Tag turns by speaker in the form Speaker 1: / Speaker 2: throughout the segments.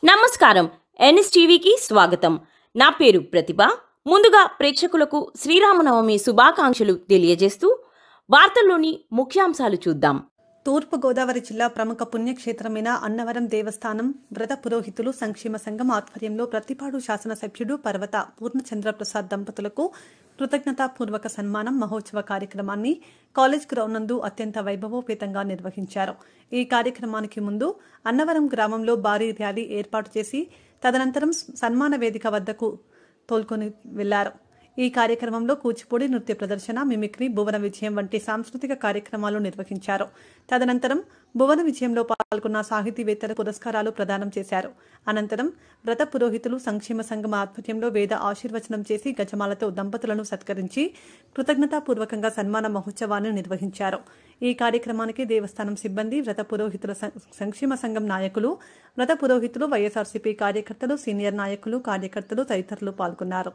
Speaker 1: నమస్కారం ఎన్ఎస్టీవీకి స్వాగతం నా పేరు ప్రతిభ ముందుగా ప్రేక్షకులకు శ్రీరామనవమి శుభాకాంక్షలు తెలియజేస్తూ వార్తల్లోని ముఖ్యాంశాలు చూద్దాం
Speaker 2: తూర్పు గోదావరి జిల్లా ప్రముఖ పుణ్యక్షేత్రమైన అన్నవరం దేవస్థానం వ్రత పురోహితులు సంక్షేమ సంఘం ఆధ్వర్యంలో ప్రతిపాడు శాసనసభ్యుడు పర్వత పూర్ణచంద్ర ప్రసాద్ దంపతులకు కృతజ్ఞతాపూర్వక సన్మానం మహోత్సవ కార్యక్రమాన్ని కాలేజ్ గ్రౌండ్ నందు అత్యంత వైభవోపేతంగా నిర్వహించారు ఈ కార్యక్రమానికి ముందు అన్నవరం గ్రామంలో భారీ ర్యాలీ ఏర్పాటు చేసి తదనంతరం సన్మాన వేదిక వద్దకు తోల్కొని వెళ్లారు ఈ కార్యక్రమంలో కూచిపూడి నృత్య ప్రదర్శన మిమిక్రీ భువన విజయం వంటి సాంస్కృతిక కార్యక్రమాలు నిర్వహించారు తదనంతరం భువన విజయంలో పాల్గొన్న సాహితీవేత్తల పురస్కారాలు ప్రదానం చేశారు అనంతరం వ్రత పురోహితులు సంక్షేమ సంఘం ఆధ్వర్యంలో వేద ఆశీర్వచనం చేసి గజమాలతో దంపతులను సత్కరించి కృతజ్ఞతాపూర్వకంగా సన్మాన మహోత్సవాన్ని నిర్వహించారు ఈ కార్యక్రమానికి దేవస్థానం సిబ్బంది వ్రత పురోహితుల సం- సంక్షేమ సంఘం నాయకులు వ్రత పురోహితులు వైఎస్ఆర్సీపీ కార్యకర్తలు సీనియర్ నాయకులు కార్యకర్తలు తదితరులు పాల్గొన్నారు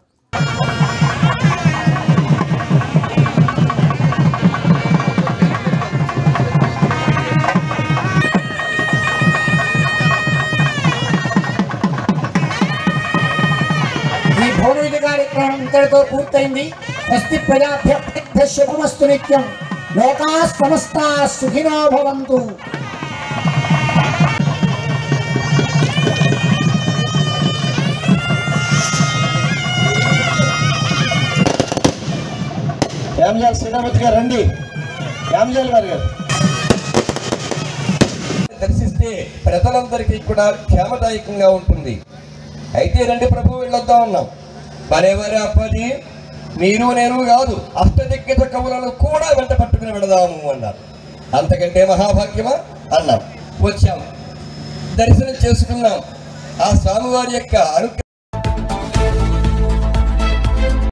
Speaker 3: ఈ భౌతిక కార్యక్రమం ఇంతటితో పూర్తయింది స్వస్తి ప్రజాభ్య శుభమస్తు నిత్యం లోకా సమస్త సుఖినో భవంతు
Speaker 4: రామజాల్ శ్రీరామూర్తి గారు రండి రామజాల్ గారు గారు
Speaker 5: దర్శిస్తే ప్రజలందరికీ కూడా క్షేమదాయకంగా ఉంటుంది అయితే రండి ప్రభు వెళ్ళొద్దాం అన్నాం మరెవరి అప్పది మీరు నేను కాదు అష్టదిగ్గజ కవులను కూడా వెంట పట్టుకుని వెళదాము అన్నారు అంతకంటే మహాభాగ్యమా అన్నాం వచ్చాం దర్శనం చేసుకున్నాం ఆ స్వామివారి యొక్క అనుగ్రహం